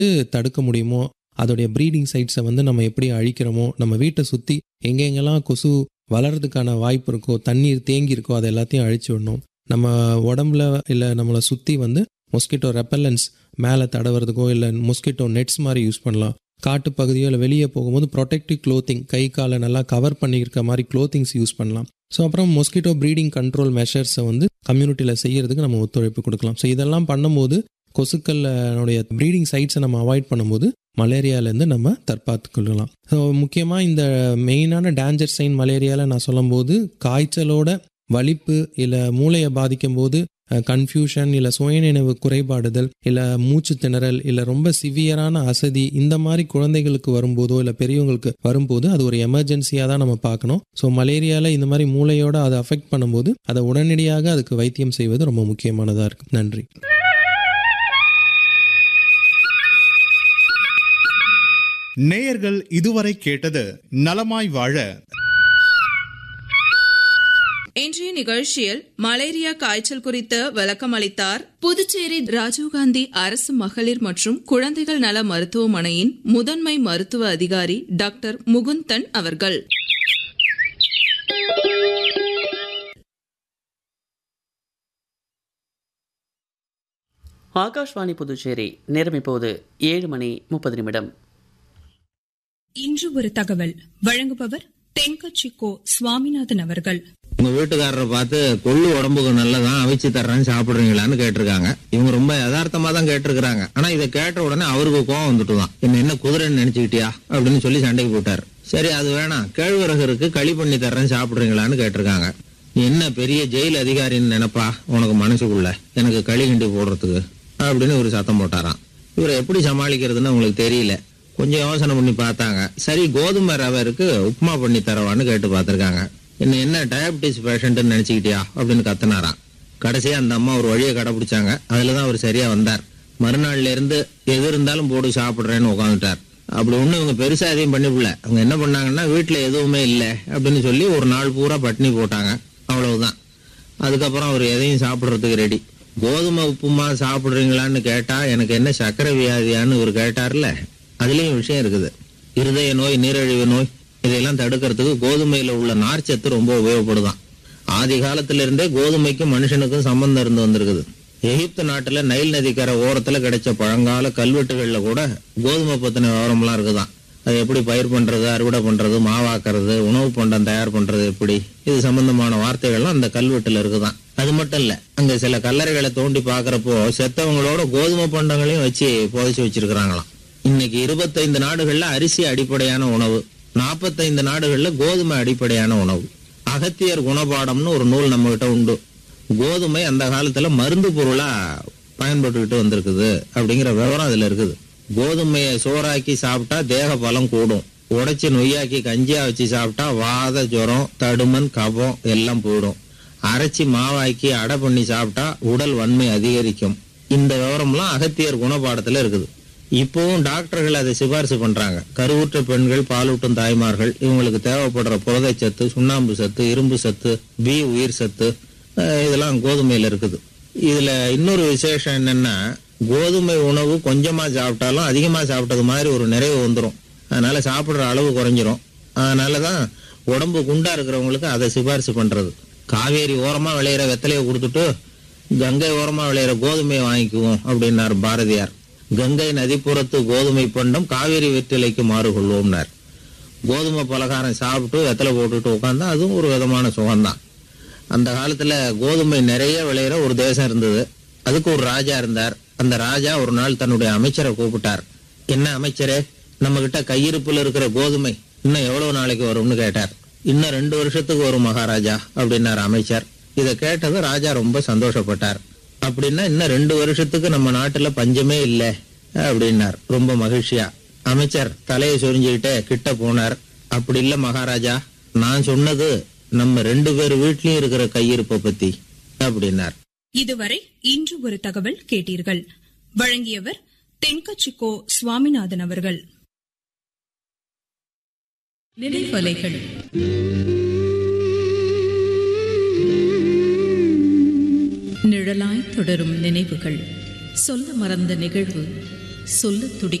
தடுக்க முடியுமோ அதோடைய ப்ரீடிங் சைட்ஸை வந்து நம்ம எப்படி அழிக்கிறோமோ நம்ம வீட்டை சுற்றி எங்கெங்கெல்லாம் கொசு வளர்றதுக்கான வாய்ப்பு இருக்கோ தண்ணீர் தேங்கி இருக்கோ அதை எல்லாத்தையும் அழிச்சு விடணும் நம்ம உடம்புல இல்லை நம்மளை சுற்றி வந்து மொஸ்கிட்டோ ரெப்பல்லன்ஸ் மேலே தடவுறதுக்கோ இல்லை மொஸ்கிட்டோ நெட்ஸ் மாதிரி யூஸ் பண்ணலாம் காட்டு பகுதியோ இல்லை வெளியே போகும்போது ப்ரொடெக்டிவ் க்ளோத்திங் கை காலை நல்லா கவர் பண்ணியிருக்க மாதிரி க்ளோத்திங்ஸ் யூஸ் பண்ணலாம் ஸோ அப்புறம் மொஸ்கிட்டோ ப்ரீடிங் கண்ட்ரோல் மெஷர்ஸை வந்து கம்யூனிட்டியில் செய்யறதுக்கு நம்ம ஒத்துழைப்பு கொடுக்கலாம் ஸோ இதெல்லாம் பண்ணும்போது கொசுக்களுடைய ப்ரீடிங் சைட்ஸை நம்ம அவாய்ட் பண்ணும்போது மலேரியாலேருந்து நம்ம தற்பாத்து கொள்ளலாம் ஸோ முக்கியமாக இந்த மெயினான டேஞ்சர் சைன் மலேரியாவில் நான் சொல்லும்போது காய்ச்சலோட வலிப்பு இல்லை மூளையை பாதிக்கும் போது கன்ஃபியூஷன் இல்லை சுயநினைவு குறைபாடுதல் இல்லை மூச்சு திணறல் இல்லை ரொம்ப சிவியரான அசதி இந்த மாதிரி குழந்தைகளுக்கு வரும்போதோ இல்லை பெரியவங்களுக்கு வரும்போது அது ஒரு எமர்ஜென்சியாக தான் நம்ம பார்க்கணும் ஸோ மலேரியாவில் இந்த மாதிரி மூளையோட அதை அஃபெக்ட் பண்ணும்போது அதை உடனடியாக அதுக்கு வைத்தியம் செய்வது ரொம்ப முக்கியமானதாக இருக்குது நன்றி நேயர்கள் இதுவரை கேட்டது நலமாய் வாழ இன்றைய நிகழ்ச்சியில் மலேரியா காய்ச்சல் குறித்து விளக்கம் அளித்தார் புதுச்சேரி ராஜீவ்காந்தி அரசு மகளிர் மற்றும் குழந்தைகள் நல மருத்துவமனையின் முதன்மை மருத்துவ அதிகாரி டாக்டர் முகுந்தன் அவர்கள் ஆகாஷ்வாணி புதுச்சேரி நேரம் இப்போது ஏழு மணி முப்பது நிமிடம் இன்று ஒரு தகவல் வழங்குபவர் தென்கட்சிக்கோ சுவாமிநாதன் அவர்கள் உங்க வீட்டுக்காரரை பார்த்து கொள்ளு உடம்புக்கு நல்லதான் அவிச்சு தர்றேன்னு சாப்பிடுறீங்களான்னு கேட்டிருக்காங்க இவங்க ரொம்ப யதார்த்தமா தான் கேட்டிருக்காங்க ஆனா இதை கேட்ட உடனே அவருக்கு கோவம் வந்துட்டுதான் என்ன என்ன குதிரைன்னு நினைச்சுக்கிட்டியா அப்படின்னு சொல்லி சண்டைக்கு போட்டாரு சரி அது வேணாம் கேழ்வரகு இருக்கு களி பண்ணி தர்றேன் சாப்பிடுறீங்களான்னு கேட்டிருக்காங்க நீ என்ன பெரிய ஜெயில் அதிகாரின்னு நினைப்பா உனக்கு மனசுக்குள்ள எனக்கு களி கிண்டி போடுறதுக்கு அப்படின்னு ஒரு சத்தம் போட்டாராம் இவரை எப்படி சமாளிக்கிறதுன்னு உங்களுக்கு தெரியல கொஞ்சம் யோசனை பண்ணி பார்த்தாங்க சரி கோதுமை ரவை இருக்கு உப்புமா பண்ணி தரவான்னு கேட்டு பார்த்திருக்காங்க என்ன என்ன டயபிட்டிஸ் பேஷண்ட்னு நினைச்சுக்கிட்டியா அப்படின்னு கத்துனாராம் கடைசியா அந்த அம்மா ஒரு வழியை கடைபிடிச்சாங்க அதுல தான் அவர் சரியா வந்தார் மறுநாள்ல இருந்து எது இருந்தாலும் போட்டு சாப்பிடுறேன்னு உட்காந்துட்டார் அப்படி ஒண்ணு இவங்க பெருசா எதையும் பண்ணிவிடல அவங்க என்ன பண்ணாங்கன்னா வீட்டுல எதுவுமே இல்லை அப்படின்னு சொல்லி ஒரு நாள் பூரா பட்டினி போட்டாங்க அவ்வளவுதான் அதுக்கப்புறம் அவர் எதையும் சாப்பிடுறதுக்கு ரெடி கோதுமை உப்புமா சாப்பிடுறீங்களான்னு கேட்டா எனக்கு என்ன சர்க்கரை வியாதியான்னு இவர் கேட்டார்ல அதுலயும் விஷயம் இருக்குது இருதய நோய் நீரிழிவு நோய் இதையெல்லாம் தடுக்கிறதுக்கு கோதுமையில உள்ள நார்ச்சத்து ரொம்ப உபயோகப்படுதான் ஆதி காலத்துல இருந்தே கோதுமைக்கும் மனுஷனுக்கும் சம்பந்தம் இருந்து வந்திருக்குது எகிப்து நாட்டுல நைல் நதிக்கரை ஓரத்துல கிடைச்ச பழங்கால கல்வெட்டுகள்ல கூட கோதுமை பத்தின விவரம்லாம் இருக்குதான் அது எப்படி பயிர் பண்றது அறுவடை பண்றது மாவாக்குறது உணவு பண்டம் தயார் பண்றது எப்படி இது சம்பந்தமான வார்த்தைகள்லாம் அந்த கல்வெட்டுல இருக்குதான் அது மட்டும் இல்ல அங்க சில கல்லறைகளை தோண்டி பாக்குறப்போ செத்தவங்களோட கோதுமை பண்டங்களையும் வச்சு புதைச்சு வச்சிருக்கிறாங்களாம் இன்னைக்கு இருபத்தைந்து நாடுகள்ல அரிசி அடிப்படையான உணவு நாற்பத்தைந்து நாடுகள்ல கோதுமை அடிப்படையான உணவு அகத்தியர் குணபாடம்னு ஒரு நூல் நம்ம கிட்ட உண்டு கோதுமை அந்த காலத்துல மருந்து பொருளா பயன்பட்டுக்கிட்டு வந்திருக்குது அப்படிங்கிற விவரம் அதுல இருக்குது கோதுமையை சோறாக்கி சாப்பிட்டா தேக பலம் கூடும் உடைச்சு நொய்யாக்கி கஞ்சியா வச்சு சாப்பிட்டா வாத ஜுரம் தடுமன் கபம் எல்லாம் போயிடும் அரைச்சி மாவாக்கி அடை பண்ணி சாப்பிட்டா உடல் வன்மை அதிகரிக்கும் இந்த விவரம்லாம் அகத்தியர் குணபாடத்துல இருக்குது இப்போவும் டாக்டர்கள் அதை சிபாரிசு பண்றாங்க கருவுற்ற பெண்கள் பாலூட்டும் தாய்மார்கள் இவங்களுக்கு தேவைப்படுற புரதச்சத்து சுண்ணாம்பு சத்து இரும்பு சத்து பி உயிர் சத்து அஹ் இதெல்லாம் கோதுமையில இருக்குது இதுல இன்னொரு விசேஷம் என்னன்னா கோதுமை உணவு கொஞ்சமா சாப்பிட்டாலும் அதிகமா சாப்பிட்டது மாதிரி ஒரு நிறைவு வந்துடும் அதனால சாப்பிடுற அளவு குறைஞ்சிரும் அதனாலதான் உடம்பு குண்டா இருக்கிறவங்களுக்கு அதை சிபாரிசு பண்றது காவேரி ஓரமா விளையிற வெத்தலையை கொடுத்துட்டு கங்கை ஓரமா விளையிற கோதுமையை வாங்கிக்குவோம் அப்படின்னாரு பாரதியார் கங்கை நதிப்புறத்து கோதுமை பண்டம் காவேரி வெற்றிலைக்கு மாறுகொள்வோம்னார் கோதுமை பலகாரம் சாப்பிட்டு வெத்தலை போட்டுட்டு உட்காந்தா அதுவும் ஒரு விதமான சுகம்தான் அந்த காலத்துல கோதுமை நிறைய விளையிற ஒரு தேசம் இருந்தது அதுக்கு ஒரு ராஜா இருந்தார் அந்த ராஜா ஒரு நாள் தன்னுடைய அமைச்சரை கூப்பிட்டார் என்ன அமைச்சரே நம்ம கிட்ட கையிருப்புல இருக்கிற கோதுமை இன்னும் எவ்வளவு நாளைக்கு வரும்னு கேட்டார் இன்னும் ரெண்டு வருஷத்துக்கு வரும் மகாராஜா அப்படின்னார் அமைச்சர் இதை கேட்டது ராஜா ரொம்ப சந்தோஷப்பட்டார் அப்படின்னா இன்னும் ரெண்டு வருஷத்துக்கு நம்ம நாட்டுல பஞ்சமே இல்லை அப்படின்னார் ரொம்ப மகிழ்ச்சியா அமைச்சர் தலையை சொரிஞ்சுக்கிட்டே கிட்ட போனார் அப்படி இல்ல மகாராஜா நான் சொன்னது நம்ம ரெண்டு பேர் வீட்லயும் இருக்கிற கையிருப்பை பத்தி அப்படின்னார் இதுவரை இன்று ஒரு தகவல் கேட்டீர்கள் வழங்கியவர் தென்கட்சிக்கோ சுவாமிநாதன் அவர்கள் நினைவலைகள் நிழலாய் தொடரும் நினைவுகள் சொல்ல மறந்த நிகழ்வு சொல்லத் துடி